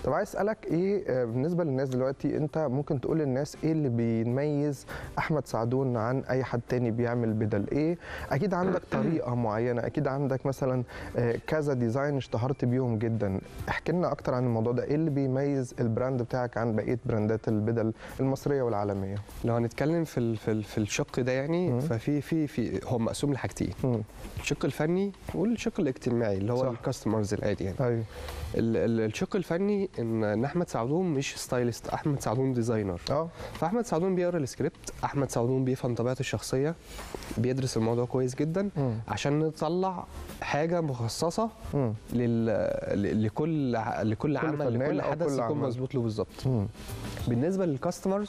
طب عايز اسالك ايه آه، بالنسبه للناس دلوقتي انت ممكن تقول للناس ايه اللي بيميز احمد سعدون عن اي حد تاني بيعمل بدل ايه اكيد عندك طريقه معينه اكيد عندك مثلا آه، كذا ديزاين اشتهرت بيهم جدا احكي لنا اكتر عن الموضوع ده ايه اللي بيميز البراند بتاعك عن بقيه براندات البدل المصريه والعالميه لو هنتكلم في ال- في ال- في الشق ده يعني مم. ففي في في هو مقسوم لحاجتين مم. الشق الفني والشق الاجتماعي اللي هو صح. الكاستمرز العادي يعني ايوه ال- ال- الشق الفني ان ان احمد سعدون مش ستايلست احمد سعدون ديزاينر اه فاحمد سعدون بيقرا السكريبت احمد سعدون بيفهم طبيعته الشخصيه بيدرس الموضوع كويس جدا مم. عشان نطلع حاجه مخصصه مم. لل... ل- لكل ع- لكل عمل فنان لكل أو حدث كل يكون عمل. مظبوط له بالظبط مم. بالنسبه للكاستمرز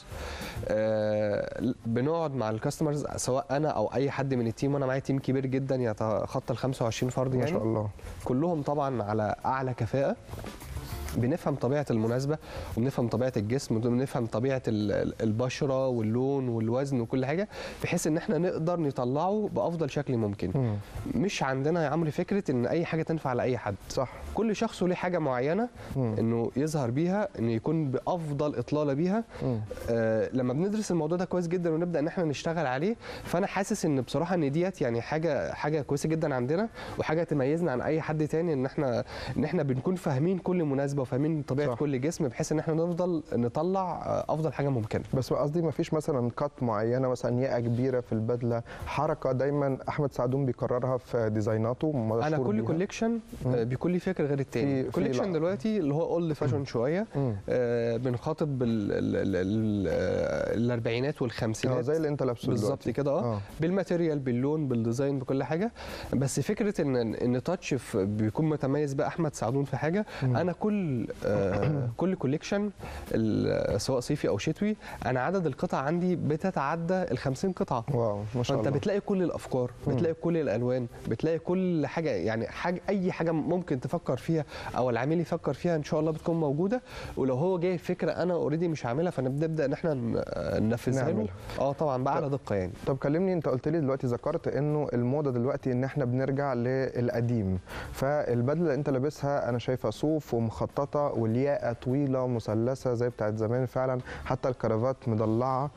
آه بنقعد مع الكاستمرز سواء انا او اي حد من التيم وانا معايا تيم كبير جدا يتخطى ال 25 فرد ما يعني شاء الله كلهم طبعا على اعلى كفاءه بنفهم طبيعه المناسبه وبنفهم طبيعه الجسم وبنفهم طبيعه ال- ال- البشره واللون والوزن وكل حاجه بحيث ان احنا نقدر نطلعه بافضل شكل ممكن مم. مش عندنا يا عمرو فكره ان اي حاجه تنفع لاي حد صح كل شخص له حاجه معينه مم. انه يظهر بيها انه يكون بافضل اطلاله بيها مم. آه لما بندرس الموضوع ده كويس جدا ونبدا ان احنا نشتغل عليه فانا حاسس ان بصراحه ان ديت يعني حاجه حاجه كويسه جدا عندنا وحاجه تميزنا عن اي حد تاني ان احنا ان احنا بنكون فاهمين كل مناسبه وفاهمين طبيعه صح. كل جسم بحيث ان احنا نفضل نطلع آه، افضل حاجه ممكنه بس قصدي ما فيش مثلا كات معينه مثلا ياقه كبيره في البدله حركه دايما احمد سعدون بيكررها في ديزايناته انا مشهور كل بيها. كوليكشن مم. بيكون لي فكر غير التاني في- في كوليكشن لا. دلوقتي اللي هو اولد فاشون شويه مم. آه بنخاطب ال- ال- ال- ال- آه، الاربعينات اه والخمسينات زي اللي انت لابسه بالظبط دلوقتي. كده اه اه بالماتيريال باللون بالديزاين بكل حاجه بس فكره ان ان تاتش في- بيكون متميز بقى احمد سعدون في حاجه مم. انا كل آه كل كوليكشن سواء صيفي او شتوي انا عدد القطع عندي بتتعدى ال 50 قطعه واو ما شاء فانت الله بتلاقي كل الافكار مم. بتلاقي كل الالوان بتلاقي كل حاجه يعني حاجه اي حاجه ممكن تفكر فيها او العميل يفكر فيها ان شاء الله بتكون موجوده ولو هو جاي فكره انا اوريدي مش عاملها فنبدا ان احنا ن- ننفذها له نعملها. اه طبعا باعلى دقه يعني طب كلمني انت قلت لي دلوقتي ذكرت انه الموضه دلوقتي ان احنا بنرجع للقديم فالبدله اللي انت لابسها انا شايفها صوف ومخططه والياقه طويله مثلثه زي بتاعت زمان فعلا حتى الكرافات مضلعه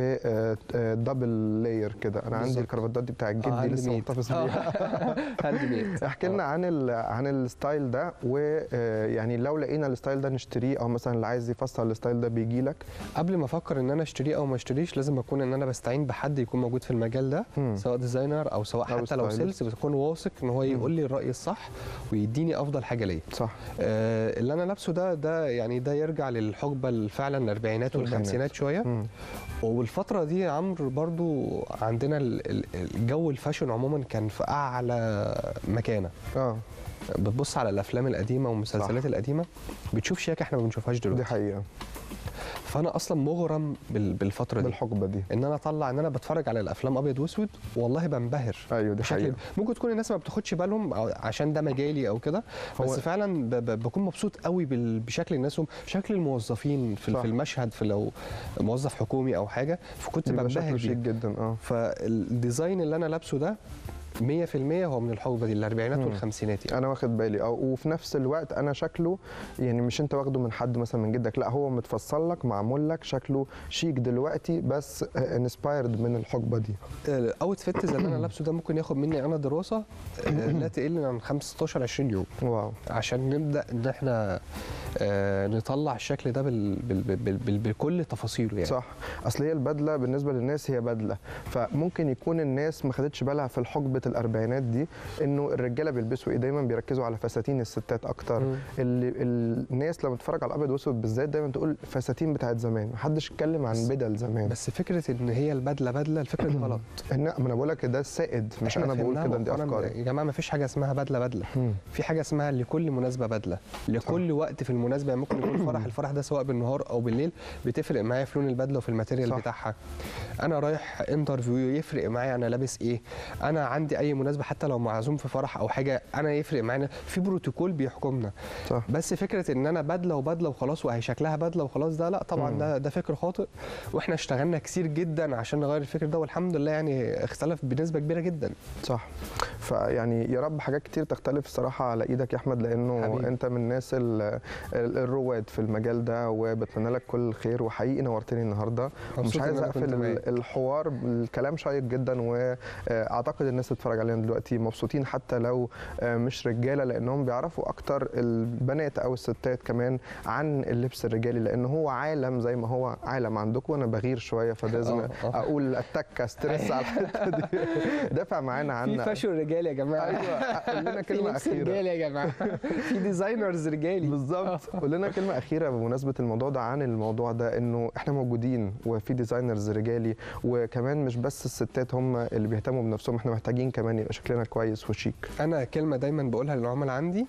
ودبل لاير كده انا عندي بالظبط. الكرافتات دي بتاعت آه، جدي هاند لسه ميد. محتفظ آه. بيها هاند ميد احكي لنا عن ال عن الستايل ده ويعني لو لقينا الستايل ده نشتريه او مثلا اللي عايز يفصل الستايل ده بيجي لك قبل ما افكر ان انا اشتريه او ما اشتريش لازم اكون ان انا بستعين بحد يكون موجود في المجال ده مم. سواء ديزاينر او سواء أو حتى لو ستايلست. سيلز بتكون واثق ان هو يقول لي الراي الصح ويديني افضل حاجه ليا صح آه اللي انا لابسه ده ده يعني ده يرجع للحقبه فعلا الاربعينات والخمسينات شويه مم. والفتره دي يا عمرو برضو عندنا ال- ال- الجو الفاشن عموما كان في اعلى مكانه اه بتبص على الافلام القديمه والمسلسلات صح. القديمه بتشوف شياكه احنا ما بنشوفهاش دي دلوقتي حقيقه فانا اصلا مغرم بال- بالفتره دي بالحقبه دي ان انا اطلع ان انا بتفرج على الافلام ابيض واسود والله بنبهر ايوه دي بشكل حقيقه ممكن تكون الناس ما بتاخدش بالهم أو عشان ده مجالي او كده بس هو- فعلا ب- ب- بكون مبسوط قوي بال- بشكل الناس شكل الموظفين في, صح. في المشهد في لو موظف حكومي او حاجه فكنت بيبقى بنبهر شكله شيك بيه جدا اه فالديزاين اللي انا لابسه ده 100% هو من الحقبه دي الاربعينات مم. والخمسينات يعني انا واخد بالي اه وفي نفس الوقت انا شكله يعني مش انت واخده من حد مثلا من جدك لا هو متفصل لك معمول لك شكله شيك دلوقتي بس انسبايرد من الحقبه دي الاوت فيت اللي انا لابسه ده ممكن ياخد مني انا دراسه آه، لا تقل عن 15 20 يوم واو عشان نبدا ان احنا آه، نطلع الشكل ده بال بال بال بال بكل تفاصيله يعني صح اصل هي البدله بالنسبه للناس هي بدله فممكن يكون الناس ما خدتش بالها في حقبه الاربعينات دي انه الرجاله بيلبسوا ايه دايما بيركزوا على فساتين الستات اكتر مم. اللي الناس لما تتفرج على الابيض واسود بالذات دايما تقول فساتين بتاعت زمان محدش اتكلم عن بس- بدل زمان بس فكره ان هي البدله بدله الفكره دي غلط إن- ما انا بقول لك ده السائد مش إحنا انا بقول فهمناها كده دي مؤخراً افكاري يا جماعه ما فيش حاجه اسمها بدله بدله مم. في حاجه اسمها لكل مناسبه بدله لكل وقت في المناسبه يعني ممكن يكون فرح الفرح ده سواء بالنهار او بالليل بتفرق معايا في لون البدله وفي الماتيريال صح. بتاعها انا رايح انترفيو يفرق معايا انا لابس ايه انا عندي عندي اي مناسبه حتى لو معزوم في فرح او حاجه انا يفرق معانا في بروتوكول بيحكمنا صح بس فكره ان انا بدله وبدله وخلاص وهي شكلها بدله وخلاص ده لا طبعا مم. ده ده فكر خاطئ واحنا اشتغلنا كتير جدا عشان نغير الفكر ده والحمد لله يعني اختلف بنسبه كبيره جدا صح فيعني يا رب حاجات كتير تختلف الصراحه على ايدك يا احمد لانه حبيبي. انت من الناس ال- ال- الرواد في المجال ده وبتمنى لك كل الخير وحقيقي نورتني النهارده ومش مبسوط إن عايز أنا كنت اقفل معاك. ال- الحوار الكلام شيق جدا واعتقد الناس اللي بتتفرج علينا دلوقتي مبسوطين حتى لو آه، مش رجاله لانهم بيعرفوا اكتر البنات او الستات كمان عن اللبس الرجالي لان هو عالم زي ما هو عالم عندكم وانا بغير شويه فلازم آه، آه. اقول اتك ستريس على الحته دي دافع معانا في عن فاشن رجالي يا جماعه ايوه قول لنا في كلمه لبس اخيره رجالي يا جماعه في ديزاينرز رجالي بالظبط قول لنا كلمه اخيره بمناسبه الموضوع ده عن الموضوع ده انه احنا موجودين وفي ديزاينرز رجالي وكمان مش بس الستات هم اللي بيهتموا بنفسهم احنا محتاجين كمان يبقى شكلنا كويس وشيك انا كلمه دايما بقولها للعملاء عندي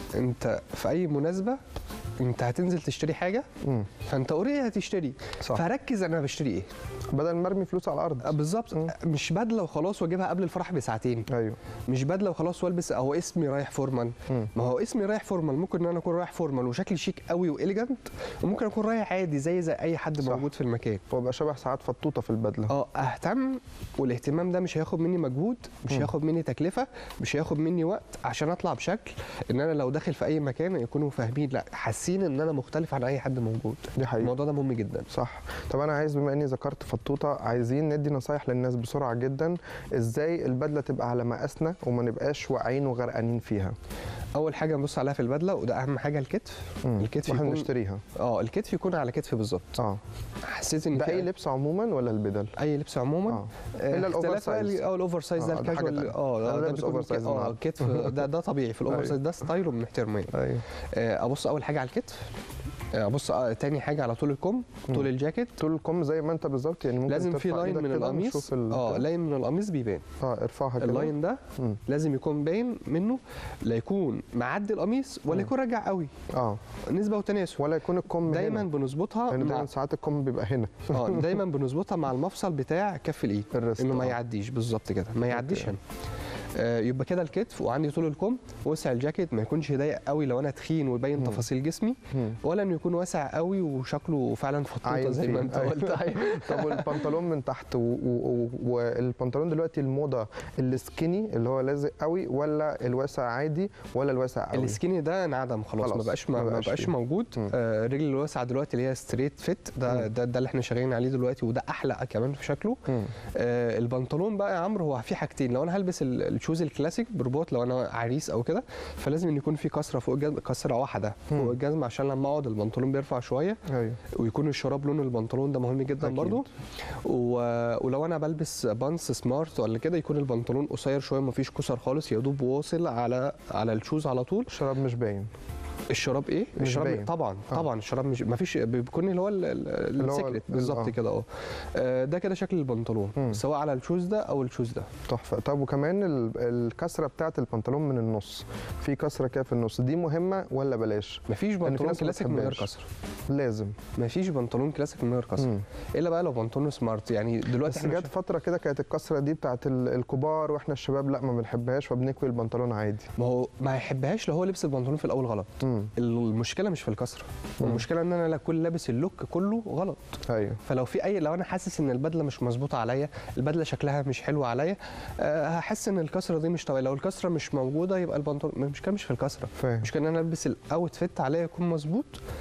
انت في اي مناسبه انت هتنزل تشتري حاجه مم. فانت اوريدي هتشتري صح فركز انا بشتري ايه بدل ما ارمي فلوس على آه، الارض بالظبط مم. مش بدله وخلاص واجيبها قبل الفرح بساعتين ايوه مش بدله وخلاص والبس اهو اسمي رايح فورمال مم. ما هو اسمي رايح فورمال ممكن ان انا اكون رايح فورمال وشكلي شيك قوي واليجنت وممكن اكون رايح عادي زي زي اي حد صح. موجود في المكان وابقى شبه ساعات فطوطه في البدله اه اهتم والاهتمام ده مش هياخد مني مجهود مش مم. هياخد مني تكلفه مش هياخد مني وقت عشان اطلع بشكل ان انا لو داخل في اي مكان يكونوا فاهمين لا حاسين ان انا مختلف عن اي حد موجود دي حقيقة الموضوع ده مهم جدا صح طب انا عايز بما اني ذكرت فطوطه عايزين ندي نصايح للناس بسرعه جدا ازاي البدله تبقى على مقاسنا وما نبقاش واقعين وغرقانين فيها اول حاجه نبص عليها في البدله وده اهم حاجه الكتف مم. الكتف واحنا يكون بنشتريها اه الكتف يكون على كتف بالظبط اه حسيت ان ده في اي لبس عموما ولا البدل اي لبس عموما اه آه، إلا الأوفر اختلاف بقى سايز. ال- اه الاوفر سايز ده آه، ده حاجة الكاجوال تانية. اه أنا ده لابس بيكون أوفر سايز اه النهاردة. الكتف ده ده طبيعي في الاوفر أيوة. سايز ده ستايل وبنحترمه يعني ايوه آه، ابص اول حاجه على الكتف آه، ابص آه، تاني حاجه على طول الكم طول مم. الجاكيت طول الكم زي ما انت بالظبط يعني ممكن لازم في ترفع لاين إيدك من كده القميص ونشوف ال- اه لاين من القميص بيبان اه ارفعها كده اللاين ده مم. لازم يكون باين منه لا يكون معدي القميص ولا مم. يكون راجع قوي اه نسبه وتناسب ولا يكون الكم دايما هنا. بنظبطها لان مع دايما ساعات الكم بيبقى هنا اه دايما بنظبطها مع المفصل بتاع كف الايد الريست انه ما آه. يعديش بالظبط كده ما يعديش أوكي. هنا آه، يبقى كده الكتف وعندي طول الكم وسع الجاكيت ما يكونش ضيق قوي لو انا تخين ويبين مم. تفاصيل جسمي مم. ولا انه يكون واسع قوي وشكله فعلا فطوطه عايم زي ما فيه. انت أيوة. قلت طب والبنطلون من تحت و- و- و- والبنطلون دلوقتي الموضه السكيني اللي هو لازق قوي ولا الواسع عادي ولا الواسع قوي السكيني ده انعدم خلاص, خلاص، ما بقاش ما ما, ما بقاش بقاش فيه. موجود مم. آه الرجل الواسعه دلوقتي اللي هي ستريت فيت ده مم. ده, ده اللي احنا شغالين عليه دلوقتي وده احلى كمان في شكله مم. آه البنطلون بقى يا عمرو هو في حاجتين لو انا هلبس ال- الشوز الكلاسيك برباط لو انا عريس او كده فلازم ان يكون في كسره فوق الجزمه كسره واحده مم. فوق الجزمه عشان لما اقعد البنطلون بيرفع شويه ايوه ويكون الشراب لون البنطلون ده مهم جدا أكيد. برضو و... ولو انا بلبس بانس سمارت ولا كده يكون البنطلون قصير شويه ما فيش كسر خالص يا دوب واصل على على الشوز على طول الشراب مش باين الشراب ايه مش الشراب باين. طبعا آه. طبعا الشراب مش ما فيش بيكون اللي هو ال- ال- اللي هو السكرت ال- بالظبط آه. كده اه آه، ده كده شكل البنطلون مم. سواء على الشوز ده او الشوز ده تحفه طب وكمان ال- الكسره بتاعه البنطلون من النص في كسره كده في النص دي مهمه ولا بلاش مفيش في بنطلون ناس ما كلاسيك من غير بتحبهاش. كسر لازم مفيش بنطلون كلاسيك من غير كسر مم. الا بقى لو بنطلون سمارت يعني دلوقتي بس احنا جت فتره كده كانت الكسره دي بتاعه ال- الكبار واحنا الشباب لا ما بنحبهاش فبنكوي البنطلون عادي ما هو ما يحبهاش لو هو لبس البنطلون في الاول غلط امم المشكله مش في الكسره مم. المشكله ان انا لا اكون لابس اللوك كله غلط ايوه فلو في اي لو انا حاسس ان البدله مش مظبوطه عليا البدله شكلها مش حلو عليا أه هحس ان الكسره دي مش طبيعيه لو الكسره مش موجوده يبقى البنطلون المشكله مش في الكسره فاهم المشكله ان انا البس الاوت فيت عليا يكون مظبوط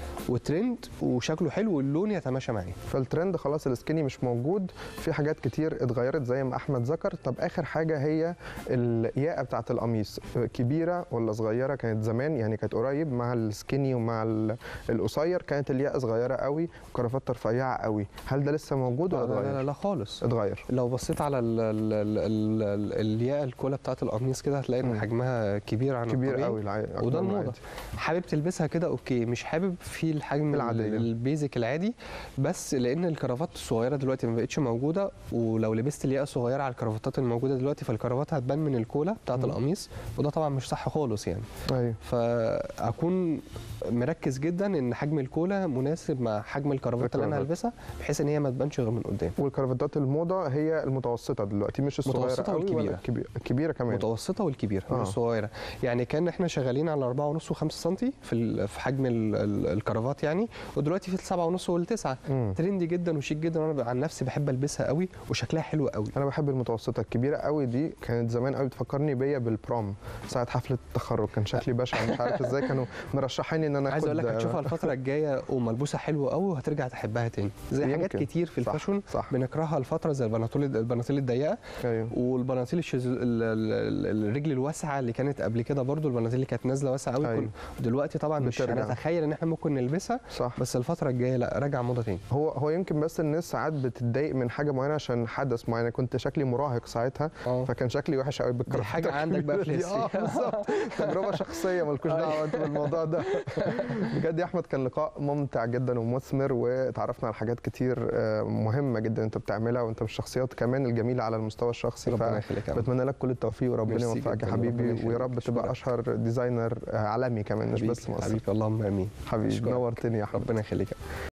وترند وشكله حلو واللون يتماشى معايا فالترند خلاص السكيني مش موجود في حاجات كتير اتغيرت زي ما احمد ذكر طب اخر حاجه هي الياقه بتاعه القميص كبيره ولا صغيره كانت زمان يعني كانت قريب مع السكيني ومع ال- القصير كانت الياقه صغيره قوي وكرافته رفيعه قوي هل ده لسه موجود ولا لا, لا, لا, اتغير لا خالص اتغير لو بصيت على ال- ال- ال- ال- ال- الياقه الكولا بتاعت القميص كده هتلاقي ان مم. حجمها كبير عن كبير الطبيعي قوي الع- أكبر وده من الموضه العادي. حابب تلبسها كده اوكي مش حابب في الحجم العادية. ال- البيزك العادي بس لان الكرافات الصغيره دلوقتي ما بقتش موجوده ولو لبست الياقه صغيره على الكرافتات الموجوده دلوقتي فالكرافات هتبان من الكولا بتاعت مم. القميص وده طبعا مش صح خالص يعني ايوه فاكون مركز جدا ان حجم الكولا مناسب مع حجم الكرافات اللي انا الكرافات. هلبسها بحيث ان هي ما تبانش غير من قدام والكرافتات الموضه هي المتوسطه دلوقتي مش الصغيره متوسطة قوي ولا والكبيرة. الكبيره الكبيره كمان متوسطه والكبيره آه. مش صغيره يعني كان احنا شغالين على 4.5 و5 سم في ال- في حجم ال- ال- الكرافات يعني ودلوقتي في ال 7.5 والتسعه مم. ترندي جدا وشيك جدا وانا عن نفسي بحب البسها قوي وشكلها حلو قوي انا بحب المتوسطه الكبيره قوي دي كانت زمان قوي بتفكرني بيا بالبروم ساعه حفله التخرج كان شكلي بشع مش عارف ازاي كانوا مرشحيني ان انا عايز اقول لك آخد- هتشوفها الفتره الجايه وملبوسه حلوه قوي وهترجع تحبها تاني زي حاجات يمكن. كتير في صح، الفاشون صح بنكرهها الفتره زي البناطيل البناطيل الضيقه ايوه والبناطيل الشز... ال- ال- ال- الرجل الواسعه اللي كانت قبل كده برضو البناطيل اللي كانت نازله واسعه قوي أيوة. كل... دلوقتي طبعا مش بترجع. هنتخيل ان احنا ممكن نلبسها صح بس الفتره الجايه لا راجعه موضه تاني هو هو يمكن بس الناس ساعات بتتضايق من حاجه معينه عشان حدث معين كنت شكلي مراهق ساعتها اه فكان شكلي وحش قوي دي بالكرافته حاجه عندك بقى في الكبيرة دي. اه لسه بالظبط تجربه شخصيه مالكوش دعوه انت بالموضوع ده بجد يا احمد كان لقاء ممتع جدا ومثمر وتعرفنا على حاجات كتير آه، مهمه جدا انت بتعملها وانت من الشخصيات كمان الجميله على المستوى الشخصي ربنا يخليك يا عم. بتمنى لك كل التوفيق وربنا ميرسي يوفقك يا جداً، حبيبي ربنا يخليك. ويا رب تبقى أشكرك. اشهر ديزاينر آه، عالمي كمان مش حبيبي- بس مصري حبيبي اللهم امين حبيبي أشكرك. نورتني يا احمد ربنا يخليك